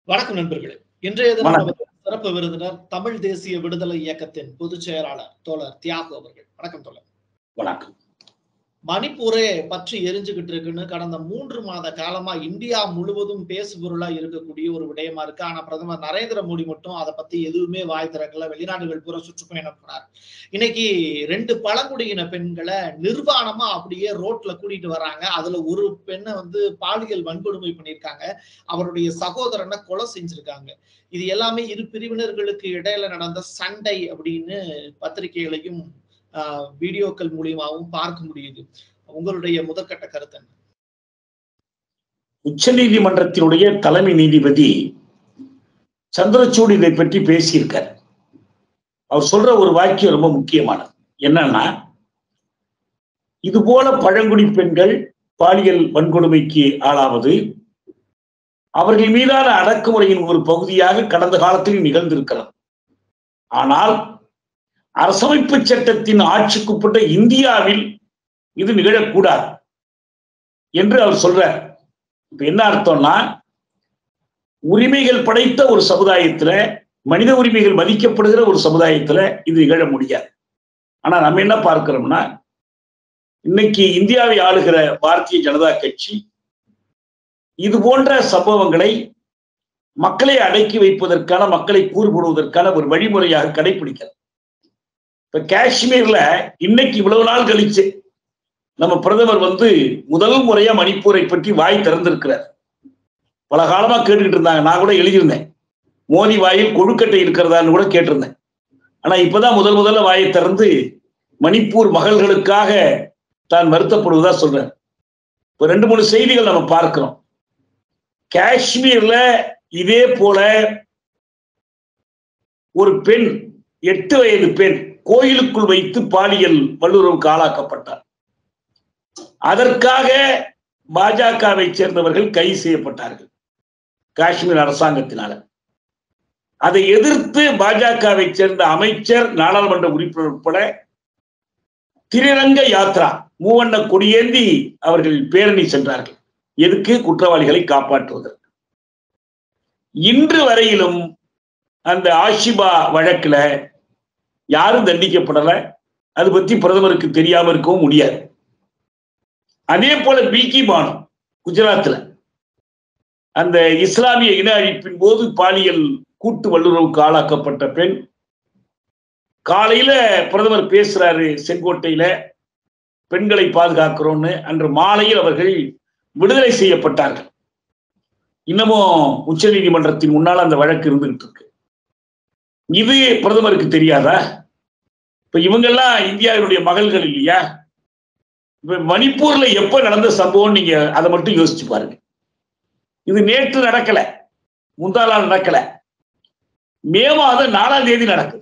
வணக்கம் நண்பர்களே இன்றைய தினம் வணக்கம். நமது சிறப்பு விருந்தினர் தமிழ் தேசிய விடுதலை இயக்கத்தின் பொதுச் செயலாளர் தோழர் தியாகு அவர்கள் வணக்கம் தோழர் வணக்கம் மணிப்பூரே பற்றி எரிஞ்சுகிட்டு இருக்குன்னு கடந்த மூன்று மாத காலமா இந்தியா முழுவதும் பேசுபொருளா இருக்கக்கூடிய ஒரு விடயமா இருக்கு ஆனா பிரதமர் நரேந்திர மோடி மட்டும் அதை பத்தி எதுவுமே வாய் திறக்கல வெளிநாடுகள் பூரா சுற்றுப்பயணம் போனார் இன்னைக்கு ரெண்டு பழங்குடியின பெண்களை நிர்வாணமா அப்படியே ரோட்ல கூட்டிட்டு வராங்க அதுல ஒரு பெண்ணை வந்து பாலியல் வன்கொடுமை பண்ணியிருக்காங்க அவருடைய சகோதரனை கொலை செஞ்சிருக்காங்க இது எல்லாமே இரு பிரிவினர்களுக்கு இடையில நடந்த சண்டை அப்படின்னு பத்திரிகைகளையும் ஆஹ், வீடியோக்கள் மூலியமாகவும் பார்க்க முடியுது உங்களுடைய முதற்கட்ட கருத்து என்ன உச்ச நீதிமன்றத்தினுடைய தலைமை நீதிபதி சந்திரசூட் இதை பற்றி பேசியிருக்கார் அவர் சொல்ற ஒரு வாக்கியம் ரொம்ப முக்கியமானது என்னன்னா இது போல பழங்குடி பெண்கள் பாலியல் வன்கொடுமைக்கு ஆளாவது அவர்கள் மீதான அடக்குமுறையின் ஒரு பகுதியாக கடந்த காலத்தில் நிகழ்ந்திருக்கிறது ஆனால் அரசமைப்பு சட்டத்தின் ஆட்சிக்குட்பட்ட இந்தியாவில் இது நிகழக்கூடாது என்று அவர் சொல்றார் இப்ப என்ன அர்த்தம்னா உரிமைகள் படைத்த ஒரு சமுதாயத்துல மனித உரிமைகள் மதிக்கப்படுகிற ஒரு சமுதாயத்துல இது நிகழ முடியாது ஆனா நம்ம என்ன பார்க்கிறோம்னா இன்னைக்கு இந்தியாவை ஆளுகிற பாரதிய ஜனதா கட்சி இது போன்ற சம்பவங்களை மக்களை அடக்கி வைப்பதற்கான மக்களை கூறுபடுவதற்கான ஒரு வழிமுறையாக கடைபிடிக்கிறது இப்ப காஷ்மீர்ல இன்னைக்கு இவ்வளவு நாள் கழிச்சு நம்ம பிரதமர் வந்து முதல் முறையா மணிப்பூரை பற்றி வாய் திறந்திருக்கிறார் பல காலமா கேட்டுக்கிட்டு இருந்தாங்க நான் கூட எழுதியிருந்தேன் மோதி வாயில் கொழுக்கட்டை இருக்கிறதான்னு கூட கேட்டிருந்தேன் ஆனா இப்பதான் முதல் முதல்ல வாயை திறந்து மணிப்பூர் மகள்களுக்காக தான் வருத்தப்படுவதா சொல்றேன் இப்ப ரெண்டு மூணு செய்திகள் நம்ம பார்க்கிறோம் காஷ்மீர்ல இதே போல ஒரு பெண் எட்டு வயது பெண் கோயிலுக்குள் வைத்து பாலியல் வல்லுறவுக்கு ஆளாக்கப்பட்டார் அதற்காக பாஜகவை சேர்ந்தவர்கள் கைது செய்யப்பட்டார்கள் காஷ்மீர் அரசாங்கத்தினால அதை எதிர்த்து பாஜகவை சேர்ந்த அமைச்சர் நாடாளுமன்ற உறுப்பினர் உட்பட திரிரங்க யாத்ரா மூவண்ண கொடியேந்தி அவர்கள் பேரணி சென்றார்கள் எதுக்கு குற்றவாளிகளை காப்பாற்றுவதற்கு இன்று வரையிலும் அந்த ஆஷிபா வழக்குல யாரும் தண்டிக்கப்படல அது பத்தி பிரதமருக்கு தெரியாம இருக்கவும் முடியாது அதே போல பிகி பானு குஜராத்ல அந்த இஸ்லாமிய இன அழிப்பின் போது பாலியல் கூட்டு வல்லுறவுக்கு ஆளாக்கப்பட்ட பெண் காலையில பிரதமர் பேசுறாரு செங்கோட்டையில பெண்களை பாதுகாக்கிறோம்னு அன்று மாலையில் அவர்கள் விடுதலை செய்யப்பட்டார்கள் இன்னமும் உச்ச நீதிமன்றத்தின் முன்னால் அந்த வழக்கு இருந்துகிட்டு இருக்கு இது பிரதமருக்கு தெரியாதா இப்ப இவங்கெல்லாம் இந்தியாவினுடைய மகள்கள் இல்லையா இப்ப மணிப்பூர்ல எப்ப நடந்த சம்பவம் நீங்க அதை மட்டும் யோசிச்சு பாருங்க இது நேற்று நடக்கல முந்தா நாள் நடக்கல மே மாதம் நாலாம் தேதி நடக்குது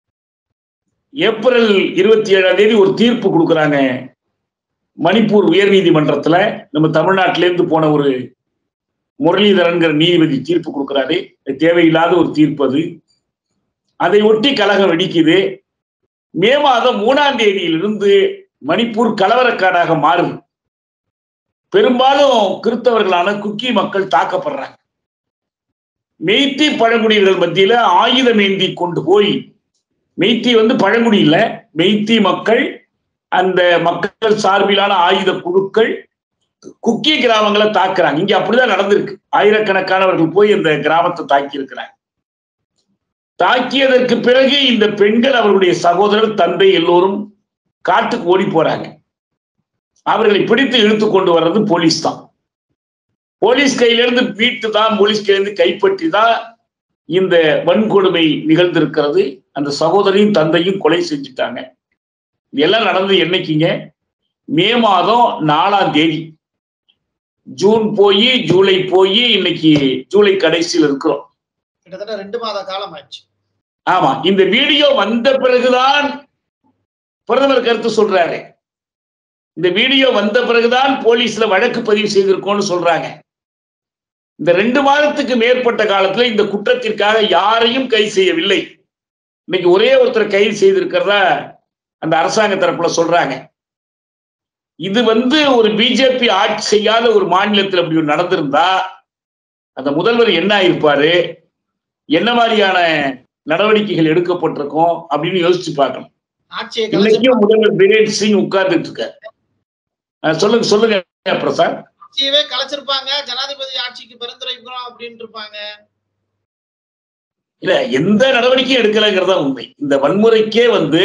ஏப்ரல் இருபத்தி ஏழாம் தேதி ஒரு தீர்ப்பு கொடுக்குறாங்க மணிப்பூர் உயர் நீதிமன்றத்துல நம்ம தமிழ்நாட்டில இருந்து போன ஒரு முரளிதரன்கிற நீதிபதி தீர்ப்பு கொடுக்குறாரு இது தேவையில்லாத ஒரு தீர்ப்பு அது அதை ஒட்டி கழகம் வெடிக்குது மே மாதம் மூணாம் தேதியிலிருந்து மணிப்பூர் கலவரக்காடாக மாறுது பெரும்பாலும் கிறிஸ்தவர்களான குக்கி மக்கள் தாக்கப்படுறாங்க மெய்த்தி பழங்குடியினர்கள் மத்தியில ஆயுதம் ஏந்தி கொண்டு போய் மெய்த்தி வந்து பழங்குடி இல்ல மெய்த்தி மக்கள் அந்த மக்கள் சார்பிலான ஆயுத குழுக்கள் குக்கி கிராமங்களை தாக்குறாங்க இங்க அப்படிதான் நடந்திருக்கு ஆயிரக்கணக்கானவர்கள் போய் இந்த கிராமத்தை தாக்கி இருக்கிறாங்க தாக்கியதற்கு பிறகு இந்த பெண்கள் அவர்களுடைய சகோதரர் தந்தை எல்லோரும் காட்டுக்கு ஓடி போறாங்க அவர்களை பிடித்து இழுத்து கொண்டு வர்றது போலீஸ் தான் போலீஸ் கையிலிருந்து மீட்டு தான் போலீஸ் கையிலிருந்து கைப்பற்றி தான் இந்த வன்கொடுமை நிகழ்ந்திருக்கிறது அந்த சகோதரியும் தந்தையும் கொலை செஞ்சுட்டாங்க இதெல்லாம் நடந்தது என்னைக்குங்க மே மாதம் நாலாம் தேதி ஜூன் போய் ஜூலை போய் இன்னைக்கு ஜூலை கடைசியில் இருக்கிறோம் கிட்டத்தட்ட ரெண்டு மாத காலம் ஆச்சு ஆமா இந்த வீடியோ வந்த பிறகுதான் பிரதமர் கருத்து சொல்றாரு இந்த வீடியோ வந்த பிறகுதான் போலீஸ்ல வழக்கு பதிவு செய்திருக்கோம்னு சொல்றாங்க இந்த ரெண்டு மாதத்துக்கு மேற்பட்ட காலத்துல இந்த குற்றத்திற்காக யாரையும் கைது செய்யவில்லை இன்னைக்கு ஒரே ஒருத்தர் கைது செய்திருக்கிறதா அந்த அரசாங்க தரப்புல சொல்றாங்க இது வந்து ஒரு பிஜேபி ஆட்சி செய்யாத ஒரு மாநிலத்தில் அப்படி ஒண்ணு நடந்திருந்தா அந்த முதல்வர் என்ன ஆயிருப்பாரு என்ன மாதிரியான நடவடிக்கைகள் எடுக்கப்பட்டிருக்கும் அப்படின்னு யோசிச்சு பார்க்கணும் ஆட்சியை கலைச்சு இன்னைக்கும் முதல்வர் பீரேன் சிங் உட்கார்ந்துட்டு இருக்காரு அஹ் சொல்லுங்க சொல்லுங்க பிரசாத் ஆட்சியவே கலைச்சிருப்பாங்க ஜனாதிபதி ஆட்சிக்கு பரிந்துரைக்கிறோம் அப்படின்னு இருப்பாங்க இல்ல எந்த நடவடிக்கையும் எடுக்கலைங்கிறது தான் உண்மை இந்த வன்முறைக்கே வந்து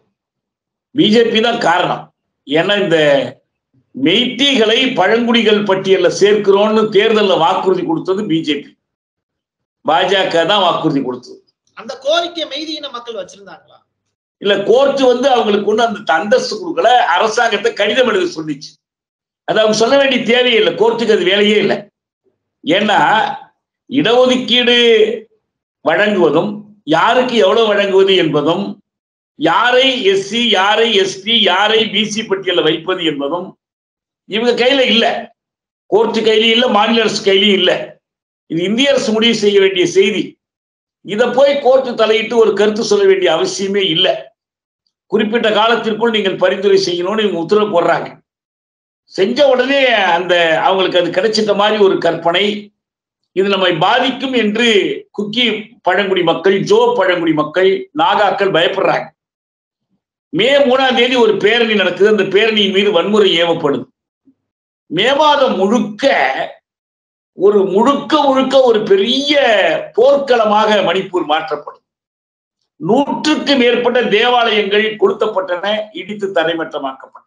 பிஜேபி தான் காரணம் ஏன்னா இந்த மெய்ட்டிகளை பழங்குடிகள் பட்டியல்ல சேர்க்கிறோம்னு தேர்தல்ல வாக்குறுதி கொடுத்தது பிஜேபி பாஜக தான் வாக்குறுதி கொடுத்தது அந்த கோரிக்கை மெய்தியின மக்கள் வச்சிருந்தாங்களா இல்ல கோர்ட் வந்து அவங்களுக்கு ஒண்ணு அந்த அந்தஸ்து கொடுக்கல அரசாங்கத்தை கடிதம் எழுத சொல்லிச்சு அது அவங்க சொல்ல வேண்டிய தேவையே இல்லை கோர்ட்டுக்கு அது வேலையே இல்லை ஏன்னா இடஒதுக்கீடு வழங்குவதும் யாருக்கு எவ்வளவு வழங்குவது என்பதும் யாரை எஸ்சி யாரை எஸ்டி யாரை பிசி பட்டியல வைப்பது என்பதும் இவங்க கையில இல்ல கோர்ட்டு கையிலும் இல்ல மாநில அரசு கையிலும் இல்ல இது இந்திய அரசு முடிவு செய்ய வேண்டிய செய்தி இதை போய் கோர்ட்டு தலையிட்டு ஒரு கருத்து சொல்ல வேண்டிய அவசியமே இல்லை குறிப்பிட்ட காலத்திற்குள் நீங்கள் பரிந்துரை செய்யணும்னு இவங்க உத்தரவு போடுறாங்க செஞ்ச உடனே அந்த அவங்களுக்கு அது கிடைச்சிட்ட மாதிரி ஒரு கற்பனை இது நம்மை பாதிக்கும் என்று குக்கி பழங்குடி மக்கள் ஜோ பழங்குடி மக்கள் நாகாக்கள் பயப்படுறாங்க மே மூணாம் தேதி ஒரு பேரணி நடக்குது அந்த பேரணியின் மீது வன்முறை ஏவப்படுது மே மாதம் முழுக்க ஒரு முழுக்க முழுக்க ஒரு பெரிய போர்க்களமாக மணிப்பூர் மாற்றப்படும் நூற்றுக்கு மேற்பட்ட தேவாலயங்கள் கொளுத்தப்பட்டன இடித்து தரைமட்டமாக்கப்பட்டன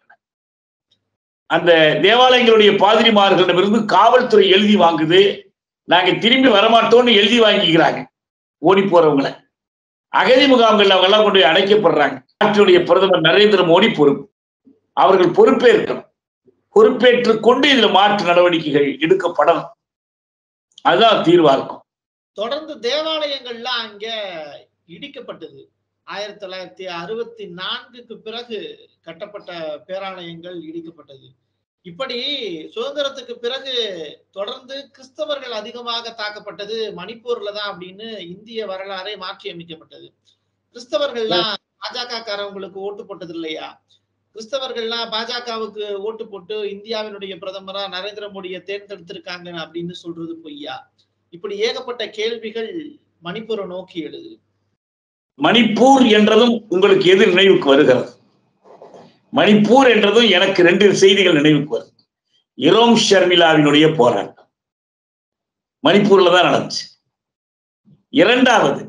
அந்த தேவாலயங்களுடைய பாதிரிமார்களிடமிருந்து காவல்துறை எழுதி வாங்குது நாங்க திரும்பி வரமாட்டோம்னு எழுதி வாங்கிக்கிறாங்க ஓடி போறவங்களை அகதி முகாம்கள் அவங்க எல்லாம் கொண்டு போய் அடைக்கப்படுறாங்க நாட்டினுடைய பிரதமர் நரேந்திர மோடி பொறுப்பு அவர்கள் பொறுப்பேற்கணும் பொறுப்பேற்றுக் கொண்டு இதுல மாற்று நடவடிக்கைகள் எடுக்கப்படணும் அதுதான் தீர்வா இருக்கும் தொடர்ந்து தேவாலயங்கள்லாம் அங்க இடிக்கப்பட்டது ஆயிரத்தி தொள்ளாயிரத்தி அறுபத்தி நான்குக்கு பிறகு கட்டப்பட்ட பேராலயங்கள் இடிக்கப்பட்டது இப்படி சுதந்திரத்துக்கு பிறகு தொடர்ந்து கிறிஸ்தவர்கள் அதிகமாக தாக்கப்பட்டது மணிப்பூர்ல தான் அப்படின்னு இந்திய வரலாறை மாற்றி அமைக்கப்பட்டது கிறிஸ்தவர்கள்லாம் பாஜக காரவங்களுக்கு ஓட்டு போட்டது இல்லையா கிறிஸ்தவர்கள்லாம் பாஜகவுக்கு ஓட்டு போட்டு இந்தியாவினுடைய பிரதமரா நரேந்திர மோடியை தேர்ந்தெடுத்திருக்காங்க அப்படின்னு சொல்றது பொய்யா இப்படி ஏகப்பட்ட கேள்விகள் மணிப்பூரை நோக்கி எழுது மணிப்பூர் என்றதும் உங்களுக்கு எது நினைவுக்கு வருகிறது மணிப்பூர் என்றதும் எனக்கு ரெண்டு செய்திகள் நினைவுக்கு வருது இரோம் ஷர்மிளாவினுடைய போராட்டம் மணிப்பூர்ல தான் நடந்துச்சு இரண்டாவது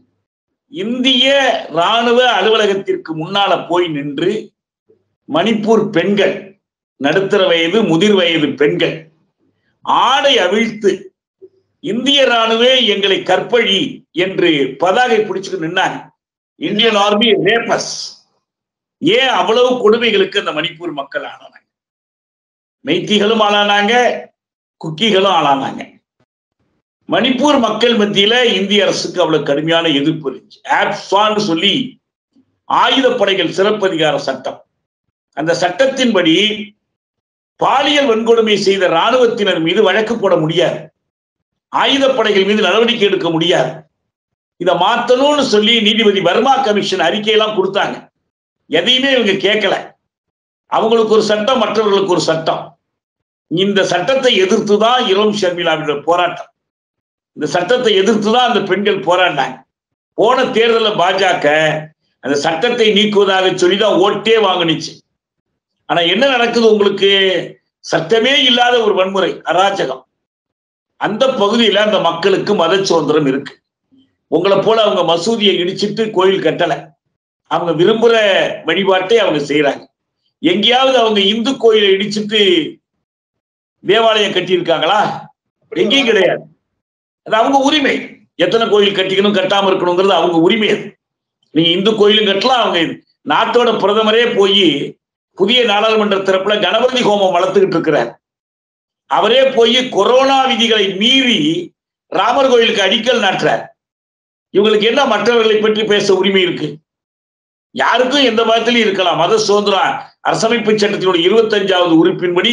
இந்திய ராணுவ அலுவலகத்திற்கு முன்னால போய் நின்று மணிப்பூர் பெண்கள் நடுத்தர வயது முதிர் வயது பெண்கள் ஆடை அவிழ்த்து இந்திய ராணுவே எங்களை கற்பழி என்று பதாகை பிடிச்சுட்டு நின்னாங்க இந்தியன் ஆர்மி ரேபஸ் ஏன் அவ்வளவு கொடுமைகளுக்கு அந்த மணிப்பூர் மக்கள் ஆளானாங்க மெய்த்திகளும் ஆளானாங்க குக்கிகளும் ஆளானாங்க மணிப்பூர் மக்கள் மத்தியில இந்திய அரசுக்கு அவ்வளவு கடுமையான எதிர்ப்பு இருந்துச்சு ஆப்ஸ்வான்னு சொல்லி ஆயுதப்படைகள் சிறப்பதிகார சட்டம் அந்த சட்டத்தின்படி பாலியல் வன்கொடுமை செய்த இராணுவத்தினர் மீது வழக்கு போட முடியாது ஆயுதப்படைகள் மீது நடவடிக்கை எடுக்க முடியாது இதை மாத்தணும்னு சொல்லி நீதிபதி வர்மா கமிஷன் அறிக்கையெல்லாம் கொடுத்தாங்க எதையுமே இவங்க கேட்கல அவங்களுக்கு ஒரு சட்டம் மற்றவர்களுக்கு ஒரு சட்டம் இந்த சட்டத்தை எதிர்த்து தான் இரோம் ஷர்மிளாவினுடைய போராட்டம் இந்த சட்டத்தை எதிர்த்து தான் அந்த பெண்கள் போராடினாங்க போன தேர்தலில் பாஜக அந்த சட்டத்தை நீக்குவதாக சொல்லி தான் ஓட்டே வாங்கினுச்சு ஆனா என்ன நடக்குது உங்களுக்கு சட்டமே இல்லாத ஒரு வன்முறை அராஜகம் அந்த பகுதியில அந்த மக்களுக்கு மத சுதந்திரம் இருக்கு உங்களை போல அவங்க மசூதியை இடிச்சிட்டு கோயில் கட்டல அவங்க விரும்புற வழிபாட்டை அவங்க செய்யறாங்க எங்கேயாவது அவங்க இந்து கோயிலை இடிச்சிட்டு தேவாலயம் கட்டியிருக்காங்களா எங்கேயும் கிடையாது அது அவங்க உரிமை எத்தனை கோயில் கட்டிக்கணும் கட்டாம இருக்கணுங்கிறது அவங்க உரிமை அது நீங்க இந்து கோயிலும் கட்டலாம் அவங்க நாட்டோட பிரதமரே போய் புதிய நாடாளுமன்ற திறப்புல கணபதி ஹோமம் வளர்த்துக்கிட்டு இருக்கிறார் அவரே போய் கொரோனா விதிகளை மீறி ராமர் கோயிலுக்கு அடிக்கல் நாட்டுறார் இவங்களுக்கு என்ன மற்றவர்களை பற்றி பேச உரிமை இருக்கு யாருக்கும் எந்த மதத்திலையும் இருக்கலாம் மத சுதந்திரம் அரசமைப்பு சட்டத்தினுடைய இருபத்தஞ்சாவது உறுப்பின்படி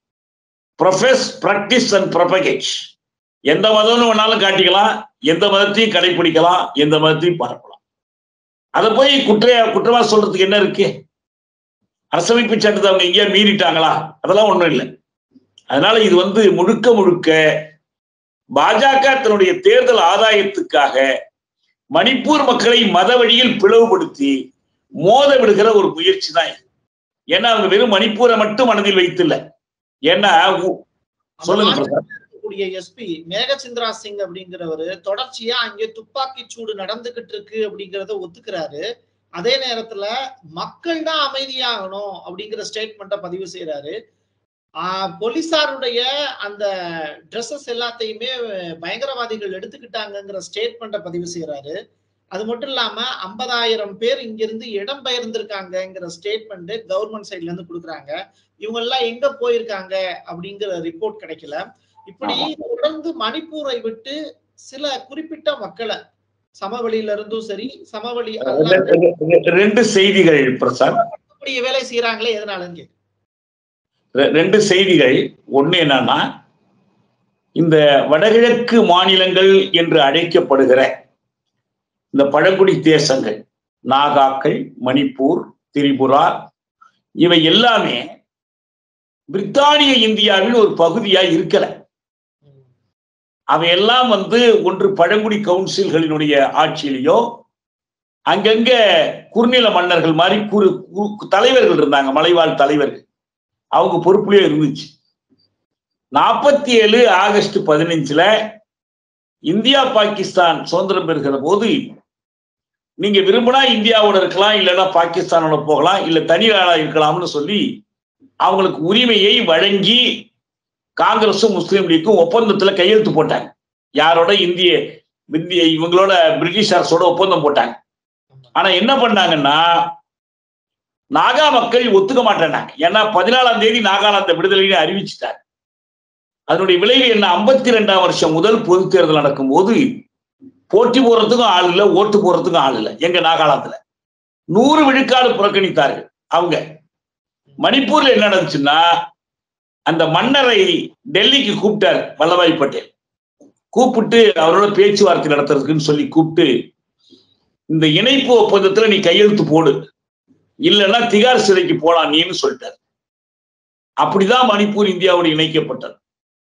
ப்ரொஃபஸ் பிராக்டிஸ் அண்ட் ப்ரொபகேட் எந்த மதம்னு வேணாலும் காட்டிக்கலாம் எந்த மதத்தையும் கடைபிடிக்கலாம் எந்த மதத்தையும் பரப்பலாம் அதை போய் குற்ற குற்றமா சொல்றதுக்கு என்ன இருக்கு அரசமைப்பு சட்டத்தை அவங்க எங்கேயா மீறிட்டாங்களா அதெல்லாம் ஒண்ணும் இல்லை அதனால இது வந்து முழுக்க முழுக்க பாஜக தன்னுடைய தேர்தல் ஆதாயத்துக்காக மணிப்பூர் மக்களை மத வழியில் பிளவுபடுத்தி மோத விடுகிற ஒரு முயற்சி தான் இது ஏன்னா அவங்க வெறும் மணிப்பூரை மட்டும் மனதில் வைத்தில்ல ஏன்னா உ- சொல்லுங்க பிரசாத். இருக்கக்கூடிய எஸ்பி மேகசிந்திரா சிங் அப்படிங்கிறவரு தொடர்ச்சியா அங்கே துப்பாக்கி சூடு நடந்துகிட்டு இருக்கு அப்படிங்கறத ஒத்துக்கிறாரு அதே நேரத்துல மக்கள் தான் அமைதியாகணும் அப்படிங்கிற ஸ்டேட்மெண்ட்டை பதிவு செய்யறாரு ஆஹ் போலீசாருடைய அந்த ட்ரெஸ்ஸஸ் எல்லாத்தையுமே பயங்கரவாதிகள் எடுத்துக்கிட்டாங்கங்கிற ஸ்டேட்மெண்ட்டை பதிவு செய்யறாரு அது மட்டும் இல்லாம ஐம்பதாயிரம் பேர் இங்கிருந்து இடம் பெயர்ந்திருக்காங்கங்கிற ஸ்டேட்மெண்ட் கவர்மெண்ட் சைட்ல இருந்து கொடுக்குறாங்க இவங்க எல்லாம் எங்க போயிருக்காங்க அப்படிங்கிற ரிப்போர்ட் கிடைக்கல இப்படி தொடர்ந்து மணிப்பூரை விட்டு சில குறிப்பிட்ட மக்களை சமவெளியில இருந்தும் சரி சமவெளி அல்லாத ரெ- ரெ- ரெண்டு செய்திகள் பிரசாத் இருக்கக்கூடிய வேலை செய்யறாங்களே எதனாலன்னு கேக்குறேன். ரெ- ரெண்டு செய்திகள் ஒண்ணு என்னன்னா இந்த வடகிழக்கு மாநிலங்கள் என்று அழைக்கப்படுகிற இந்த பழங்குடி தேசங்கள் நாகாக்கள் மணிப்பூர் திரிபுரா இவை எல்லாமே பிரித்தானிய இந்தியாவின் ஒரு பகுதியா இருக்கல அவையெல்லாம் வந்து ஒன்று பழங்குடி கவுன்சில்களினுடைய ஆட்சியிலேயோ அங்கங்க குறுநில மன்னர்கள் மாதிரி குறு கு- தலைவர்கள் இருந்தாங்க மலைவாழ் தலைவர்கள் அவங்க பொறுப்புலயே இருந்துச்சு நாற்பத்தி ஏழு ஆகஸ்ட் பதினஞ்சுல இந்தியா பாகிஸ்தான் சுதந்திரம் பெறுகிற போது நீங்க விரும்பினா இந்தியாவோட இருக்கலாம் இல்லைன்னா பாகிஸ்தானோட போகலாம் இல்ல தனி நாடா இருக்கலாம்னு சொல்லி அவங்களுக்கு உரிமையை வழங்கி காங்கிரஸும் முஸ்லீம் லீக்கும் ஒப்பந்தத்துல கையெழுத்து போட்டாங்க யாரோட இந்திய இந்திய இவங்களோட பிரிட்டிஷ் அரசோட ஒப்பந்தம் போட்டாங்க ஆனா என்ன பண்ணாங்கன்னா நாகா மக்கள் ஒத்துக்க மாட்டேன்னாங்க ஏன்னா பதினாலாம் தேதி நாகாலாந்த விடுதலைன்னு அறிவிச்சுட்டாங்க அதனுடைய விளைவு என்ன ஐம்பத்தி ரெண்டாம் வருஷம் முதல் பொது தேர்தல் நடக்கும்போது போட்டி போடுறதுக்கும் ஆள் இல்லை ஓட்டு போடுறதுக்கும் ஆள் இல்லை எங்க நாகாலாந்துல நூறு விழுக்காடு புறக்கணித்தார்கள் அவங்க மணிப்பூர்ல என்ன நடந்துச்சுன்னா அந்த மன்னரை டெல்லிக்கு கூப்பிட்டார் வல்லபாய் பட்டேல் கூப்பிட்டு அவரோட பேச்சுவார்த்தை நடத்துறதுக்குன்னு சொல்லி கூப்பிட்டு இந்த இணைப்பு ஒப்பந்தத்துல நீ கையெழுத்து போடு இல்லைன்னா திகார் சிறைக்கு போலாம் நீன்னு சொல்லிட்டார் அப்படிதான் மணிப்பூர் இந்தியாவோடு இணைக்கப்பட்டது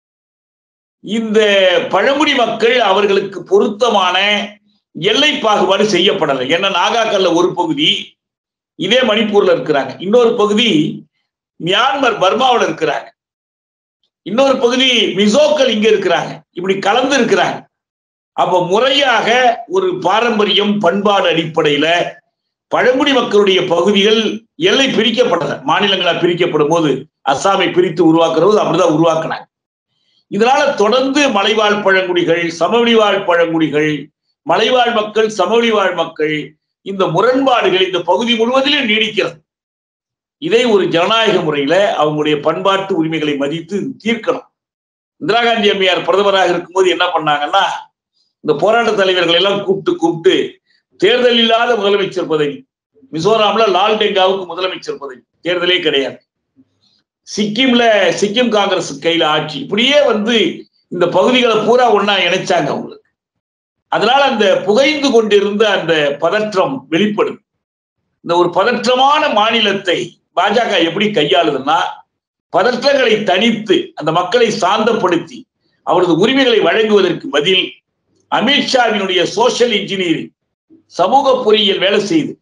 இந்த பழங்குடி மக்கள் அவர்களுக்கு பொருத்தமான எல்லை பாகுபாடு செய்யப்படலை ஏன்னா நாகாக்கல்ல ஒரு பகுதி இதே மணிப்பூர்ல இருக்கிறாங்க இன்னொரு பகுதி மியான்மர் பர்மாவில் இருக்கிறாங்க இன்னொரு பகுதி மிசோக்கள் இங்க இருக்கிறாங்க இப்படி கலந்து இருக்கிறாங்க அப்ப முறையாக ஒரு பாரம்பரியம் பண்பாடு அடிப்படையில பழங்குடி மக்களுடைய பகுதிகள் எல்லை பிரிக்கப்பட்டன மாநிலங்களா பிரிக்கப்படும் போது அஸ்ஸாமை பிரித்து உருவாக்குறது அப்படிதான் உருவாக்குனாங்க இதனால தொடர்ந்து மலைவாழ் பழங்குடிகள் சமவெளி வாழ் பழங்குடிகள் மலைவாழ் மக்கள் சமவெளி வாழ் மக்கள் இந்த முரண்பாடுகள் இந்த பகுதி முழுவதிலும் நீடிக்கிறது இதை ஒரு ஜனநாயக முறையில அவங்களுடைய பண்பாட்டு உரிமைகளை மதித்து தீர்க்கணும் இந்திரா காந்தி அம்மையார் பிரதமராக இருக்கும்போது என்ன பண்ணாங்கன்னா இந்த போராட்ட தலைவர்கள் எல்லாம் கூப்பிட்டு கூப்பிட்டு தேர்தல் இல்லாத முதலமைச்சர் பதவி மிசோராம்ல லால் டெங்காவுக்கு முதலமைச்சர் பதவி தேர்தலே கிடையாது சிக்கிம்ல சிக்கிம் காங்கிரஸ் கையில ஆட்சி இப்படியே வந்து இந்த பகுதிகளை பூரா ஒன்னா இணைச்சாங்க அவங்களுக்கு அதனால அந்த புகைந்து கொண்டிருந்த அந்த பதற்றம் வெளிப்படும் இந்த ஒரு பதற்றமான மாநிலத்தை பாஜக எப்படி கையாளுதுன்னா பதற்றங்களை தனித்து அந்த மக்களை சாந்தப்படுத்தி அவரது உரிமைகளை வழங்குவதற்கு பதில் அமித்ஷாவினுடைய சோசியல் இன்ஜினியரிங் சமூக பொறியியல் வேலை செய்து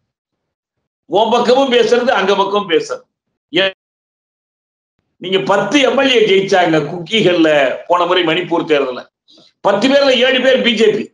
உன் பக்கமும் பேசுறது அங்க பக்கம் பேசுறது ஏன் நீங்க பத்து எம்எல்ஏ ஜெயிச்சாங்க குக்கிகள்ல போன முறை மணிப்பூர் தேர்தலில் பத்து பேர்ல ஏழு பேர் பிஜேபி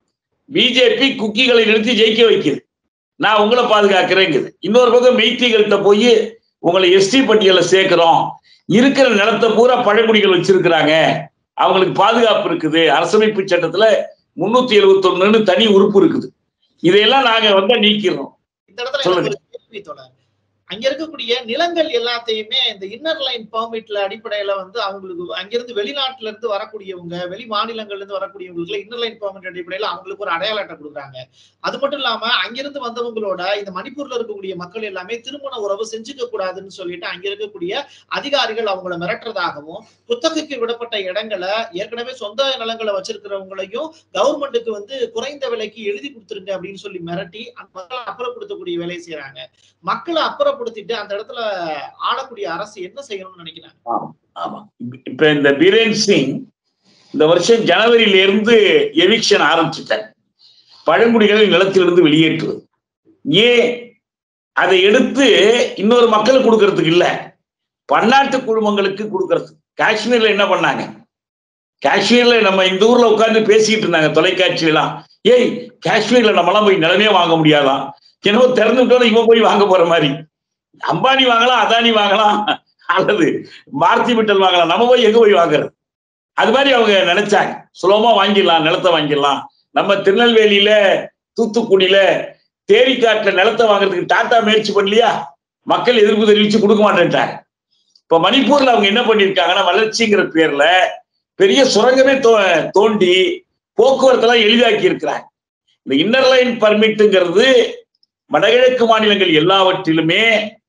பிஜேபி குக்கிகளை நிறுத்தி ஜெயிக்க வைக்குது நான் உங்களை பாதுகாக்கிறேங்குது இன்னொரு பக்கம் மெய்த்திகள்கிட்ட போய் உங்களை எஸ்டி பட்டியல சேர்க்கிறோம் இருக்கிற நிலத்தை பூரா பழங்குடிகள் வச்சிருக்கிறாங்க அவங்களுக்கு பாதுகாப்பு இருக்குது அரசமைப்பு சட்டத்துல முன்னூத்தி எழுபத்தி ஒண்ணுன்னு தனி உறுப்பு இருக்குது இதையெல்லாம் நாங்க வந்து நீக்கிறோம் இந்த இடத்துல சொல்லுங்க. எனக்கு ஒரு கேள்வி தொடர் அங்க இருக்கக்கூடிய நிலங்கள் எல்லாத்தையுமே இந்த இன்னர் லைன் பெர்மிட்ல அடிப்படையில வந்து அவங்களுக்கு அங்கிருந்து வெளிநாட்டுல இருந்து வரக்கூடியவங்க வெளி மாநிலங்கள்ல இருந்து வரக்கூடியவங்களுக்கு இன்னர் லைன் பெர்மிட் அடிப்படையில அவங்களுக்கு ஒரு அடையாள அட்டை கொடுக்குறாங்க அது மட்டும் இல்லாம அங்கிருந்து வந்தவங்களோட இந்த மணிப்பூர்ல இருக்கக்கூடிய மக்கள் எல்லாமே திருமண உறவு செஞ்சுக்க கூடாதுன்னு சொல்லிட்டு அங்க இருக்கக்கூடிய அதிகாரிகள் அவங்கள மிரட்டுறதாகவும் குத்தகைக்கு விடப்பட்ட இடங்களை ஏற்கனவே சொந்த நிலங்களை வச்சிருக்கிறவங்களையும் கவர்மெண்ட்டுக்கு வந்து குறைந்த விலைக்கு எழுதி கொடுத்துருங்க அப்படின்னு சொல்லி மிரட்டி அந்த மக்களை அப்புறப்படுத்தக்கூடிய வேலையை செய்யறாங்க மக்களை அப்புறப்படுத்திட்டு அந்த இடத்துல ஆளக்கூடிய அரசு என்ன செய்யணும்னு நினைக்கிறாங்க ஆமா இப்ப இந்த பீரேன் சிங் இந்த வருஷம் ஜனவரியில இருந்து எவிக்ஷன் ஆரம்பிச்சுட்டாங்க பழங்குடிகளை நிலத்திலிருந்து வெளியேற்றுவது ஏன் அதை எடுத்து இன்னொரு மக்களுக்கு கொடுக்கறதுக்கு இல்ல பன்னாட்டு குழுமங்களுக்கு கொடுக்கறது காஷ்மீர்ல என்ன பண்ணாங்க காஷ்மீர்ல நம்ம இந்த ஊர்ல உட்கார்ந்து பேசிட்டு இருந்தாங்க தொலைக்காட்சியெல்லாம் ஏய் காஷ்மீர்ல நம்மளாம் போய் நிலமே வாங்க முடியாதான் என்னவோ திறந்து விட்டோம் இவன் போய் வாங்க போற மாதிரி அம்பானி வாங்கலாம் அதானி வாங்கலாம் அல்லது மாருதி மிட்டல் வாங்கலாம் நம்ம போய் எங்க போய் வாங்குறது அது மாதிரி அவங்க நினைச்சாங்க சுலபமா வாங்கிடலாம் நிலத்தை வாங்கிடலாம் நம்ம திருநெல்வேலியில தூத்துக்குடியில தேரிக்காட்டுல நிலத்தை வாங்குறதுக்கு டாட்டா முயற்சி பண்ணலையா மக்கள் எதிர்ப்பு தெரிவிச்சு கொடுக்க மாட்டேன்ட்டாங்க இப்ப மணிப்பூர்ல அவங்க என்ன பண்ணிருக்காங்கன்னா வளர்ச்சிங்கிற பேர்ல பெரிய சுரங்கமே தோ- தோண்டி போக்குவரத்தெல்லாம் எளிதாக்கி இருக்கிறாங்க இந்த இன்னர் லைன் பர்மிட்டுங்கிறது வடகிழக்கு மாநிலங்கள் எல்லாவற்றிலுமே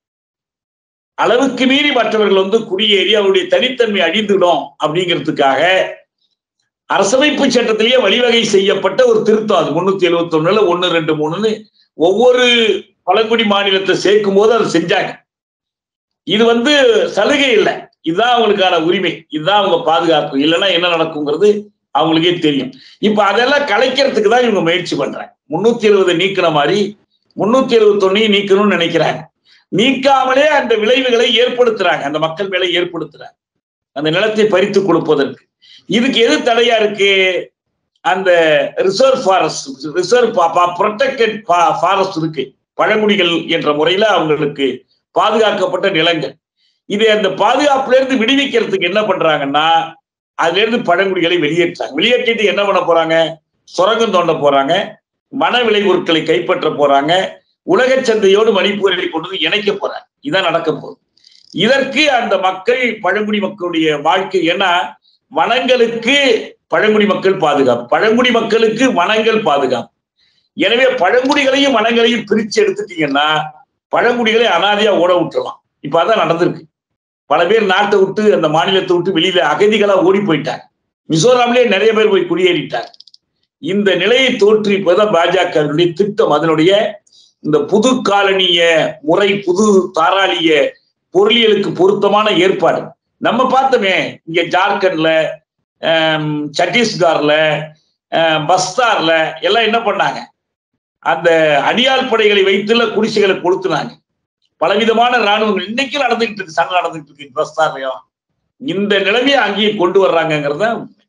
அளவுக்கு மீறி மற்றவர்கள் வந்து குடியேறி அவருடைய தனித்தன்மை அழிந்துடும் அப்படிங்கிறதுக்காக அரசமைப்பு சட்டத்திலேயே வழிவகை செய்யப்பட்ட ஒரு திருத்தம் அது முன்னூத்தி எழுபத்தி ஒண்ணுல ஒன்னு ரெண்டு மூணுன்னு ஒவ்வொரு பழங்குடி மாநிலத்தை சேர்க்கும் போது அதை செஞ்சாங்க இது வந்து சலுகை இல்லை இதுதான் அவங்களுக்கான உரிமை இதுதான் அவங்க பாதுகாப்பு இல்லைன்னா என்ன நடக்குங்கிறது அவங்களுக்கே தெரியும் இப்ப அதெல்லாம் கலைக்கிறதுக்கு தான் இவங்க முயற்சி பண்றாங்க முன்னூத்தி எழுபது நீக்கின மாதிரி முன்னூத்தி எழுபத்தி ஒன்னையும் நீக்கணும்னு நினைக்கிறாங்க நீக்காமலே அந்த விளைவுகளை ஏற்படுத்துறாங்க அந்த மக்கள் மேல ஏற்படுத்துறாங்க அந்த நிலத்தை பறித்து கொடுப்பதற்கு இதுக்கு எது தடையா இருக்கு அந்த reserve forest reserve protected forest இருக்கு பழங்குடிகள் என்ற முறையில அவங்களுக்கு பாதுகாக்கப்பட்ட நிலங்கள் இதை அந்த பாதுகாப்புல இருந்து விடுவிக்கிறதுக்கு என்ன பண்றாங்கன்னா அதுல இருந்து பழங்குடிகளை வெளியேற்றாங்க வெளியேற்றிட்டு என்ன பண்ண போறாங்க சுரங்கம் தோண்ட போறாங்க வன விளைபொருட்களை கைப்பற்ற போறாங்க உலக சந்தையோடு மணிப்பூரை கொண்டு வந்து இணைக்க போறாங்க இதான் நடக்க போகுது இதற்கு அந்த மக்கள் பழங்குடி மக்களுடைய வாழ்க்கை ஏன்னா வனங்களுக்கு பழங்குடி மக்கள் பாதுகாப்பு பழங்குடி மக்களுக்கு வனங்கள் பாதுகாப்பு எனவே பழங்குடிகளையும் வனங்களையும் பிரிச்சு எடுத்துட்டீங்கன்னா பழங்குடிகளை அனாதையா ஓட விட்டுறலாம் இப்ப அதான் நடந்திருக்கு பல பேர் நாட்டை விட்டு அந்த மாநிலத்தை விட்டு வெளியில அகதிகளா ஓடி போயிட்டாங்க மிசோராம்லயே நிறைய பேர் போய் குடியேறிட்டாங்க இந்த நிலையை தோற்றுவிப்பதுதான் பாஜகவினுடைய திட்டம் அதனுடைய இந்த புது காலனிய முறை புது தாராளிய பொருளியலுக்கு பொருத்தமான ஏற்பாடு நம்ம பார்த்தோமே இங்க ஜார்க்கண்ட்ல ஆம், சத்தீஸ்கர்ல ஆம், பஸ்தார்ல எல்லாம் என்ன பண்ணாங்க அந்த அடியாள் படைகளை வைத்துள்ள குடிசைகளை கொளுத்துனாங்க பலவிதமான ராணுவங்கள் இன்னைக்கும் நடந்துகிட்டு இருக்கு சண்டை நடந்துகிட்டு இருக்கு பஸ்தார்லயும் இந்த நிலைமையை அங்கேயே கொண்டு வர்றாங்கிறத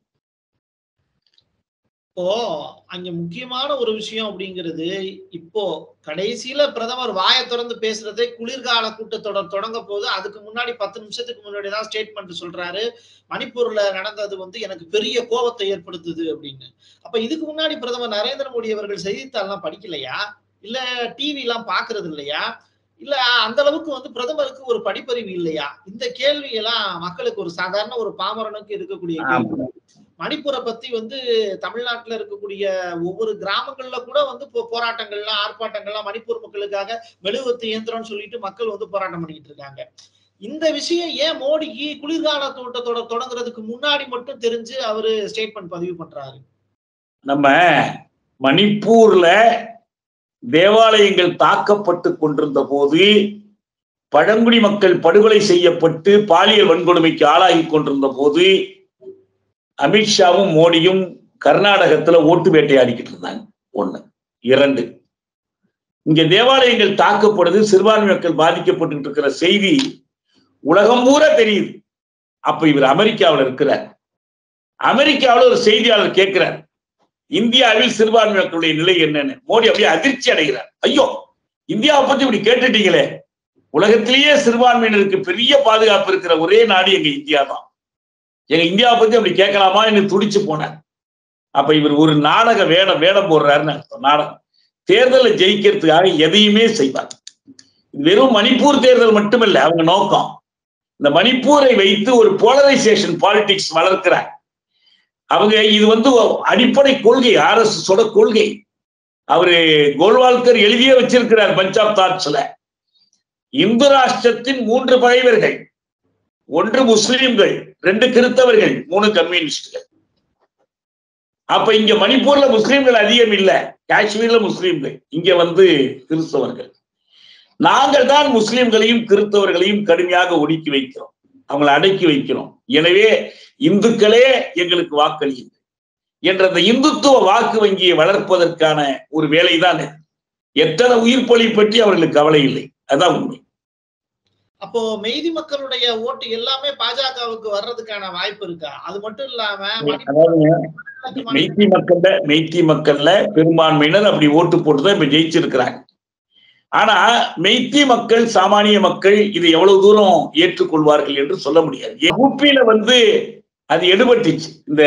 இப்போ அங்க முக்கியமான ஒரு விஷயம் அப்படிங்கிறது இப்போ கடைசியில பிரதமர் வாயை திறந்து பேசுறதே குளிர்கால கூட்டத்தொடர் தொடங்க போது அதுக்கு முன்னாடி பத்து நிமிஷத்துக்கு முன்னாடி தான் ஸ்டேட்மெண்ட் சொல்றாரு மணிப்பூர்ல நடந்தது வந்து எனக்கு பெரிய கோபத்தை ஏற்படுத்துது அப்படின்னு அப்ப இதுக்கு முன்னாடி பிரதமர் நரேந்திர மோடி அவர்கள் செய்தித்தாள்லாம் படிக்கலையா இல்ல டிவி எல்லாம் பாக்குறது இல்லையா இல்ல அந்த அளவுக்கு வந்து பிரதமருக்கு ஒரு படிப்பறிவு இல்லையா இந்த கேள்வி எல்லாம் மக்களுக்கு ஒரு சாதாரண ஒரு பாமரனுக்கு இருக்கக்கூடிய கேள்வி மணிப்பூரை பத்தி வந்து தமிழ்நாட்டுல இருக்கக்கூடிய ஒவ்வொரு கிராமங்கள்ல கூட வந்து இப்போ போராட்டங்கள்லாம் ஆர்ப்பாட்டங்கள்லாம் மணிப்பூர் மக்களுக்காக மெழுகுவத்து இயந்திரம்னு சொல்லிட்டு மக்கள் வந்து போராட்டம் பண்ணிட்டு இருக்காங்க இந்த விஷயம் ஏன் மோடிக்கு குளிர்கால தோட்டத்தோட தொடங்குறதுக்கு முன்னாடி மட்டும் தெரிஞ்சு அவரு ஸ்டேட்மெண்ட் பதிவு பண்றாரு நம்ம மணிப்பூர்ல தேவாலயங்கள் தாக்கப்பட்டு கொண்டிருந்த போது பழங்குடி மக்கள் படுகொலை செய்யப்பட்டு பாலியல் வன்கொடுமைக்கு ஆளாகி கொண்டிருந்த போது அமித்ஷாவும் மோடியும் கர்நாடகத்துல ஓட்டு வேட்டையாடிக்கிட்டு இருந்தாங்க ஒண்ணு இரண்டு இங்க தேவாலயங்கள் தாக்கப்படுது சிறுபான்மை மக்கள் பாதிக்கப்பட்டு இருக்கிற செய்தி உலகம் பூரா தெரியுது அப்ப இவர் அமெரிக்காவில் இருக்கிறார் அமெரிக்காவில் ஒரு செய்தியாளர் கேட்கிறார் இந்தியாவில் சிறுபான்மை மக்களுடைய நிலை என்னன்னு மோடி அப்படியே அதிர்ச்சி அடைகிறார் ஐயோ இந்தியாவை பத்தி இப்படி கேட்டுட்டீங்களே உலகத்திலேயே சிறுபான்மையினருக்கு பெரிய பாதுகாப்பு இருக்கிற ஒரே நாடு எங்க இந்தியா தான் எங்க இந்தியாவை பத்தி அப்படி கேட்கலாமா என்று துடிச்சு போனார் அப்ப இவர் ஒரு நாடக வேடம் வேடம் போடுறாருன்னு அர்த்தம் நாடகம் தேர்தலை ஜெயிக்கிறதுக்காக எதையுமே செய்வார் இது வெறும் மணிப்பூர் தேர்தல் மட்டுமில்லை அவங்க நோக்கம் இந்த மணிப்பூரை வைத்து ஒரு போலரைசேஷன் பாலிடிக்ஸ் வளர்க்கிறார் அவங்க இது வந்து அடிப்படை கொள்கை ஆர் எஸ் எஸ் கொள்கை அவரு கோல்வால்கர் எழுதியே வச்சிருக்கிறார் பஞ்சாப் தாட்ஸ்ல இந்து ராஷ்டிரத்தின் மூன்று பகைவர்கள் ஒன்று முஸ்லிம்கள் ரெண்டு கிறிஸ்தவர்கள் மூணு கம்யூனிஸ்டுகள் அப்ப இங்க மணிப்பூர்ல முஸ்லிம்கள் அதிகம் இல்ல காஷ்மீர்ல முஸ்லிம்கள் இங்க வந்து கிறிஸ்தவர்கள் நாங்கள் தான் முஸ்லிம்களையும் கிறிஸ்தவர்களையும் கடுமையாக ஒடுக்கி வைக்கிறோம் அவங்களை அடக்கி வைக்கிறோம் எனவே இந்துக்களே எங்களுக்கு வாக்களியுங்கள் என்ற அந்த இந்துத்துவ வாக்கு வங்கியை வளர்ப்பதற்கான ஒரு வேலைதான் இது. எத்தனை உயிர் பலி பற்றி அவர்களுக்கு கவலை இல்லை அதான் உண்மை அப்போ மெய்தி மக்களுடைய ஓட்டு எல்லாமே பாஜகவுக்கு வர்றதுக்கான வாய்ப்பு இருக்கா அது மட்டும் இல்லாம அதாவது மணிப்பூர் மெய்த்தி மக்கள்ல மெய்த்தி மக்கள்ல பெரும்பான்மையினர் அப்படி ஓட்டு போட்டுதான் இப்ப ஜெயிச்சிருக்கிறாங்க ஆனா மெய்த்தி மக்கள் சாமானிய மக்கள் இதை எவ்வளவு தூரம் ஏற்றுக்கொள்வார்கள் என்று சொல்ல முடியாது யூபியில வந்து அது எடுபட்டுச்சு இந்த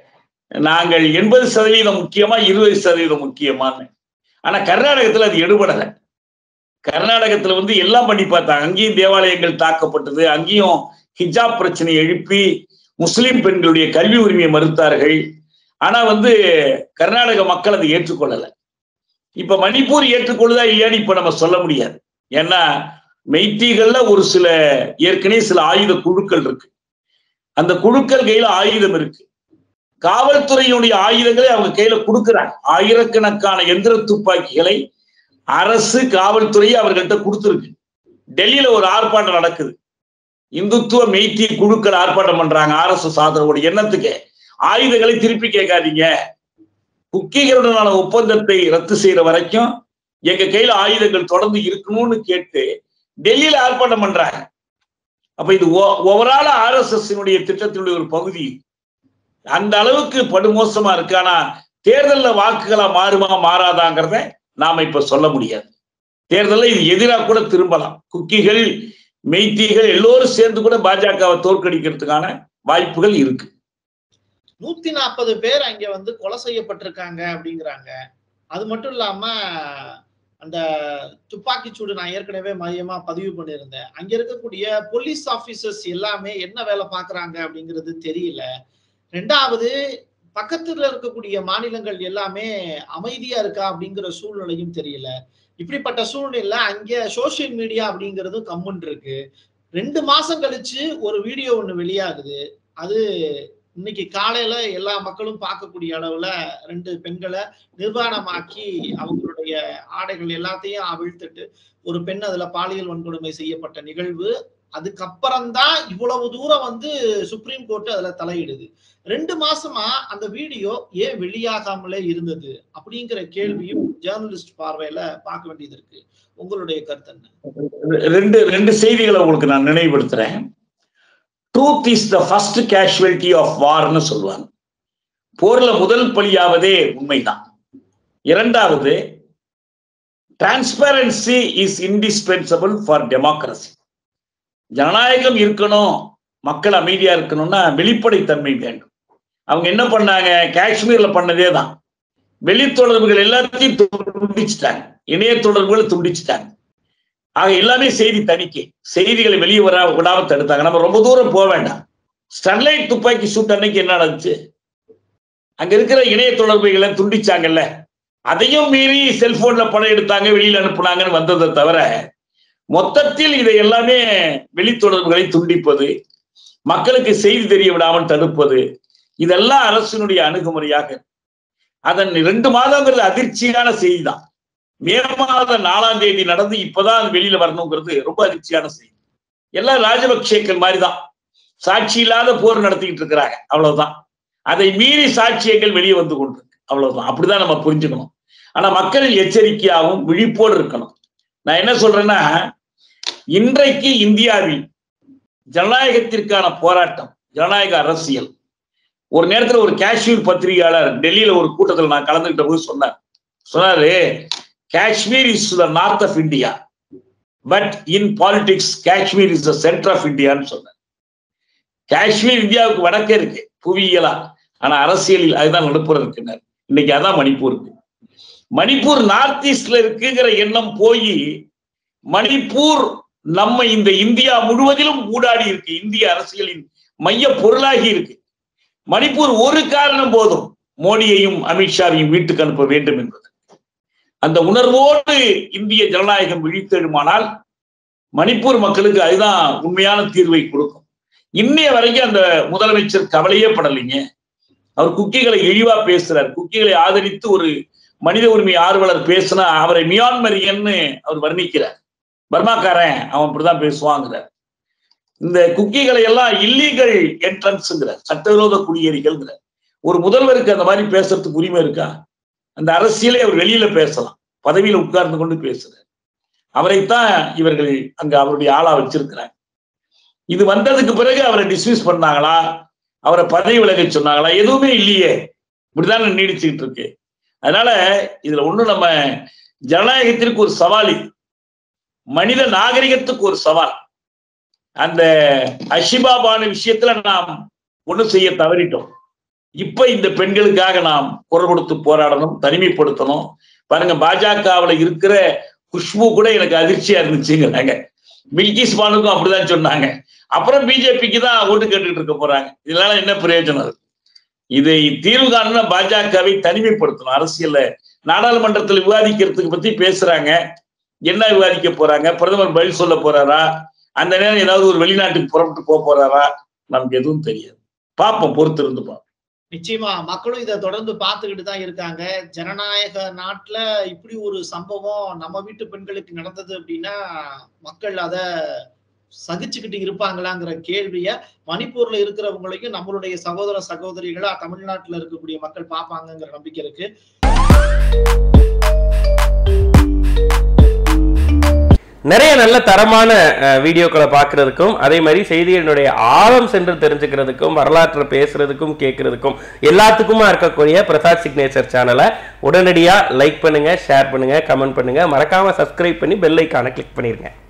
நாங்கள் எண்பது சதவீதம் முக்கியமா இருபது சதவீதம் முக்கியமான்னு ஆனா கர்நாடகத்துல அது எடுபடலை கர்நாடகத்துல வந்து எல்லாம் பண்ணி பார்த்தாங்க அங்கேயும் தேவாலயங்கள் தாக்கப்பட்டது அங்கேயும் ஹிஜாப் பிரச்சனை எழுப்பி முஸ்லிம் பெண்களுடைய கல்வி உரிமையை மறுத்தார்கள் ஆனா வந்து கர்நாடக மக்கள் அதை ஏற்றுக்கொள்ளல இப்ப மணிப்பூர் ஏற்றுக்கொள்ளுதா இல்லையான்னு இப்ப நம்ம சொல்ல முடியாது ஏன்னா மெய்த்திகள்ல ஒரு சில ஏற்கனவே சில ஆயுத குழுக்கள் இருக்கு அந்த குழுக்கள் கையில ஆயுதம் இருக்கு காவல்துறையினுடைய ஆயுதங்களை அவங்க கையில கொடுக்குறாங்க ஆயிரக்கணக்கான எந்திர துப்பாக்கிகளை அரசு காவல்துறை அவர்கள்ட்ட கொடுத்துருக்கு டெல்லியில ஒரு ஆர்ப்பாட்டம் நடக்குது இந்துத்துவ மெய்த்தி குழுக்கள் ஆர்ப்பாட்டம் பண்றாங்க ஆர்எஸ்எஸ் ஆதரவோட எண்ணத்துக்கு ஆயுதங்களை திருப்பி கேட்காதீங்க குக்கிகளுடனான ஒப்பந்தத்தை ரத்து செய்யற வரைக்கும் எங்க கையில ஆயுதங்கள் தொடர்ந்து இருக்கணும்னு கேட்டு டெல்லியில ஆர்ப்பாட்டம் பண்றாங்க அப்ப இது ஓவரால ஆர்எஸ்எஸ் திட்டத்தினுடைய ஒரு பகுதி அந்த அளவுக்கு படுமோசமா இருக்கு ஆனா தேர்தல்ல வாக்குகளா மாறுமா மாறாதாங்கிறத நாம இப்ப சொல்ல முடியாது தேர்தலில் இது எதிராக கூட திரும்பலாம் குக்கிகள் மெய்த்திகள் எல்லோரும் சேர்ந்து கூட பாஜகவை தோற்கடிக்கிறதுக்கான வாய்ப்புகள் இருக்கு நூத்தி நாற்பது பேர் அங்க வந்து கொலை செய்யப்பட்டிருக்காங்க அப்படிங்கிறாங்க அது மட்டும் இல்லாம அந்த துப்பாக்கி சூடு நான் ஏற்கனவே மையமா பதிவு பண்ணியிருந்தேன் அங்க இருக்கக்கூடிய போலீஸ் ஆபீசர்ஸ் எல்லாமே என்ன வேலை பாக்குறாங்க அப்படிங்கிறது தெரியல ரெண்டாவது பக்கத்துல இருக்கக்கூடிய மாநிலங்கள் எல்லாமே அமைதியா இருக்கா அப்படிங்கிற சூழ்நிலையும் தெரியல இப்படிப்பட்ட சூழ்நிலை அங்க சோசியல் மீடியா அப்படிங்கிறது கம்முன் இருக்கு ரெண்டு மாசம் கழிச்சு ஒரு வீடியோ ஒண்ணு வெளியாகுது அது இன்னைக்கு காலையில எல்லா மக்களும் பார்க்கக்கூடிய அளவுல ரெண்டு பெண்களை நிர்வாணமாக்கி அவங்களுடைய ஆடைகள் எல்லாத்தையும் அவிழ்த்துட்டு ஒரு பெண் அதுல பாலியல் வன்கொடுமை செய்யப்பட்ட நிகழ்வு அதுக்கப்புறம் தான் இவ்வளவு தூரம் வந்து சுப்ரீம் கோர்ட் அதுல தலையிடுது ரெண்டு மாசமா அந்த வீடியோ ஏன் வெளியாகாமலே இருந்தது அப்படிங்கிற கேள்வியும் ஜேர்னலிஸ்ட் பார்வையில பார்க்க வேண்டியது இருக்கு உங்களுடைய கருத்து என்ன ரெண்டு ரெண்டு செய்திகளை உங்களுக்கு நான் நினைவுபடுத்துறேன் truth is the first casualty of வார்னு சொல்லுவாங்க போர்ல முதல் பலியாவதே உண்மைதான் இரண்டாவது transparency is indispensable for democracy ஜனநாயகம் இருக்கணும் மக்கள் அமைதியா இருக்கணும்னா வெளிப்படைத்தன்மை வேண்டும் அவங்க என்ன பண்ணாங்க காஷ்மீர்ல பண்ணதே தான் வெளி தொடர்புகள் எல்லாத்தையும் துண்டிச்சிட்டாங்க இணைய தொடர்புகளை துண்டிச்சிட்டாங்க ஆக எல்லாமே செய்தி தணிக்கை செய்திகளை வெளியே வர விடாம தடுத்தாங்க நம்ம ரொம்ப தூரம் போக வேண்டாம் ஸ்டெர்லைட் துப்பாக்கி சூட் அன்னைக்கு என்ன நடந்துச்சு அங்க இருக்கிற இணைய தொடர்புகளை துண்டிச்சாங்கல்ல அதையும் மீறி செல்போன்ல படம் எடுத்தாங்க வெளியில அனுப்புனாங்கன்னு வந்ததை தவிர மொத்தத்தில் இதை எல்லாமே வெளித்தொடர்புகளை துண்டிப்பது மக்களுக்கு செய்தி தெரிய விடாமல் தடுப்பது இதெல்லாம் அரசினுடைய அணுகுமுறையாக அதன் ரெண்டு மாதங்கிறது அதிர்ச்சியான செய்தி தான் மே மாதம் நாலாம் தேதி நடந்து இப்பதான் அது வெளியில வரணுங்கிறது ரொம்ப அதிர்ச்சியான செய்தி எல்லாம் ராஜபக்சேக்கள் மாதிரிதான் சாட்சி இல்லாத போர் நடத்திக்கிட்டு இருக்கிறாங்க அவ்வளவுதான் அதை மீறி சாட்சியங்கள் வெளியே வந்து கொண்டிருக்கு அவ்வளவுதான் அப்படிதான் நம்ம புரிஞ்சுக்கணும் ஆனா மக்கள் எச்சரிக்கையாகவும் விழிப்போடு இருக்கணும் நான் என்ன சொல்றேன்னா இன்றைக்கு இந்தியாவில் ஜனநாயகத்திற்கான போராட்டம் ஜனநாயக அரசியல் ஒரு நேரத்துல ஒரு காஷ்மீர் பத்திரிகையாளர் டெல்லியில ஒரு கூட்டத்தில் நான் கலந்துகிட்ட போது சொன்னார் சொன்னாரு Kashmir is the north of India but in politics Kashmir is the centre of இந்தியான்னு சொன்னார் காஷ்மீர் இந்தியாவுக்கு வடக்கே இருக்கு புவியியலா ஆனா அரசியலில் அதுதான் நடுப்புற இருக்குன்னாரு இன்னைக்கு அதான் மணிப்பூர் இருக்கு மணிப்பூர் நார்த் ஈஸ்ட்ல இருக்குங்கிற எண்ணம் போய் மணிப்பூர் நம்ம இந்த இந்தியா முழுவதிலும் ஊடாடி இருக்கு இந்திய அரசியலின் மைய பொருளாகி இருக்கு மணிப்பூர் ஒரு காரணம் போதும் மோடியையும் அமித்ஷாவையும் வீட்டுக்கு அனுப்ப வேண்டும் என்பது அந்த உணர்வோடு இந்திய ஜனநாயகம் விழித்தெழுமானால் மணிப்பூர் மக்களுக்கு அதுதான் உண்மையான தீர்வை கொடுக்கும் இன்னைய வரைக்கும் அந்த முதலமைச்சர் கவலையே படலைங்க அவர் குக்கிகளை இழிவா பேசுறார் குக்கிகளை ஆதரித்து ஒரு மனித உரிமை ஆர்வலர் பேசினா அவரை மியான்மரியன்னு அவர் வர்ணிக்கிறார் பர்மாக்காரன் அவன் இப்படிதான் பேசுவாங்கிறார் இந்த குக்கிகளை எல்லாம் இல்லீகல் என்ட்ரன்ஸ்ங்கிற சட்டவிரோத குடியேறிகள்ங்கிற ஒரு முதல்வருக்கு அந்த மாதிரி பேசுறதுக்கு உரிமை இருக்கா அந்த அரசியலை அவர் வெளியில பேசலாம் பதவியில உட்கார்ந்து கொண்டு பேசுறார் அவரைத்தான் இவர்கள் அங்க அவருடைய ஆளா வச்சிருக்கிறாங்க இது வந்ததுக்கு பிறகு அவரை டிஸ்மிஸ் பண்ணாங்களா அவரை பதவி விலக சொன்னாங்களா எதுவுமே இல்லையே இப்படிதான் நீடிச்சுக்கிட்டு இருக்கு அதனால இதுல ஒண்ணு நம்ம ஜனநாயகத்திற்கு ஒரு சவால் இது மனித நாகரிகத்துக்கு ஒரு சவால் அந்த அஷிபா பானு விஷயத்துல நாம் ஒண்ணு செய்ய தவறிட்டோம் இப்ப இந்த பெண்களுக்காக நாம் குரல் கொடுத்து போராடணும் தனிமைப்படுத்தணும் பாருங்க பாஜகவுல இருக்கிற குஷ்பு கூட எனக்கு அதிர்ச்சியா இருந்துச்சுங்கிறாங்க மில்கிஸ் பானுக்கும் அப்படிதான் சொன்னாங்க அப்புறம் பிஜேபிக்கு தான் ஓட்டு கேட்டுக்கிட்டு இருக்க போறாங்க இதனால என்ன பிரயோஜனம் இருக்கு இதை தீர்வு காணணும் பாஜகவை தனிமைப்படுத்தணும் அரசியல்ல நாடாளுமன்றத்தில் விவாதிக்கிறதுக்கு பத்தி பேசுறாங்க என்ன விவாதிக்க போறாங்க பிரதமர் பதில் சொல்ல போறாரா அந்த நேரம் ஏதாவது ஒரு வெளிநாட்டுக்கு புறப்பட்டு போக போறாரா நமக்கு எதுவும் தெரியாது பார்ப்போம் பொறுத்து இருந்து பார்ப்போம் நிச்சயமா மக்களும் இதை தொடர்ந்து பார்த்துக்கிட்டு தான் இருக்காங்க ஜனநாயக நாட்டுல இப்படி ஒரு சம்பவம் நம்ம வீட்டு பெண்களுக்கு நடந்தது அப்படின்னா மக்கள் அத சகிச்சுக்கிட்டு இருப்பாங்களாங்கிற கேள்விய மணிப்பூர்ல இருக்கிறவங்களையும் நம்மளுடைய சகோதர சகோதரிகளா தமிழ்நாட்டுல இருக்கக்கூடிய மக்கள் பார்ப்பாங்கங்கிற நம்பிக்கை இருக்கு நிறைய நல்ல தரமான அஹ், வீடியோக்களை பார்க்கறதுக்கும் அதே மாதிரி செய்திகளினுடைய ஆழம் சென்று தெரிஞ்சுக்கிறதுக்கும் வரலாற்றை பேசுறதுக்கும் கேட்கறதுக்கும் எல்லாத்துக்குமா இருக்கக்கூடிய பிரசாத் சிக்னேச்சர் சேனலை உடனடியாக லைக் பண்ணுங்க ஷேர் பண்ணுங்க கமெண்ட் பண்ணுங்க மறக்காம சப்ஸ்கிரைப் பண்ணி பெல் ஐக்கானை கிளிக் பண்ணிருங்க